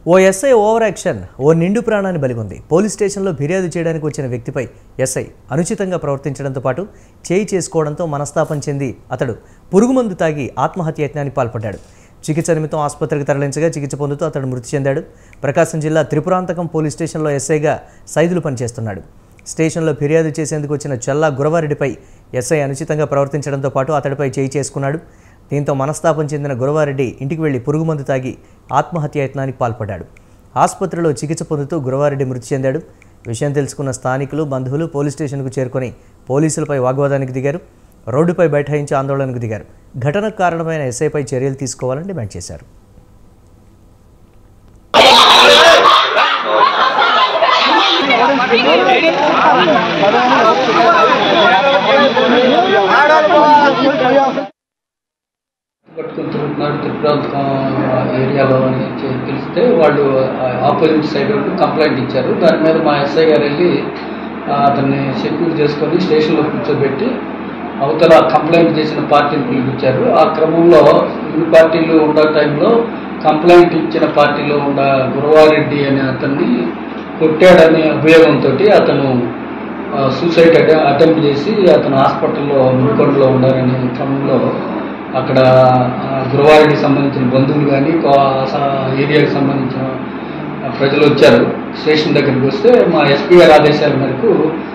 ఓ SI over action ఓ నిండు ప్రాణాన్ని బలిగొంది పోలీస్ స్టేషన్లో ఫిర్యాదు చేయడానికి వచ్చిన వ్యక్తిపై ఎస్ఐ అనుచితంగా ప్రవర్తించడంతో పాటు చేయి చేసుకోవడంతో మనస్తాపం చెంది అతడు పురుగుమందు తాగి ఆత్మహత్య యత్నానికి పాల్పడ్డాడు చికిత్స నిమిత్తం ఆసుపత్రికి తరలించగా చికిత్స పొందుతూ అతడు మృతి చెందాడు ప్రకాశం జిల్లా త్రిపురాంతకం పోలీస్ స్టేషన్లో ఎస్ఐగా సైదులు పనిచేస్తున్నాడు స్టేషన్లో ఫిర్యాదు చేసేందుకు వచ్చిన చల్లా గురవారెడ్డిపై ఎస్ఐ అనుచితంగా ప్రవర్తించడంతో పాటు అతడిపై చేయి చేసుకున్నాడు దీంతో మనస్తాపం చెందిన గురవారెడ్డి ఇంటికి వెళ్లి పురుగుమందు తాగి ఆత్మహత్య యత్నానికి పాల్పడ్డాడు ఆసుపత్రిలో చికిత్స పొందుతూ గురవారెడ్డి మృతి చెందాడు విషయం తెలుసుకున్న స్థానికులు బంధువులు పోలీస్ స్టేషన్కు చేరుకొని పోలీసులపై వాగ్వాదానికి దిగారు రోడ్డుపై బైఠాయించి ఆందోళనకు దిగారు ఘటనకు కారణమైన ఎస్ఐపై చర్యలు తీసుకోవాలని డిమాండ్ చేశారు పట్టుకుని తిరుగుతున్నాడు త్రిపురాంతకం ఏరియాలో అని చె- తెలిస్తే వాళ్ళు ఆపోజిట్ సైడ్ వాళ్ళు కంప్లైంట్ ఇచ్చారు దాని మీద మా ఎస్ఐ గారు వెళ్ళి ఆ, అతన్ని సెక్యూర్ చేసుకొని స్టేషన్లో కూర్చోబెట్టి అవతల కంప్లైంట్ చేసిన పార్టీని పిలిపించారు ఆ క్రమంలో ఇరు పార్టీలు ఉన్న టైంలో కంప్లైంట్ ఇచ్చిన పార్టీలో ఉన్న గురవారెడ్డి అనే అతన్ని కొట్టాడనే అభియోగంతో అతను సూసైడ్ అటెంప్ట్ చేసి అతను హాస్పిటల్లో మునుకొండలో ఉన్నారనే క్రమంలో అక్కడ ఆ, గురువారికి సంబంధించిన బంధువులు కానీ ఏరియాకి సంబంధించిన ప్రజలు వచ్చారు స్టేషన్ దగ్గరికి వస్తే మా ఎస్పీ గారి ఆదేశాల మేరకు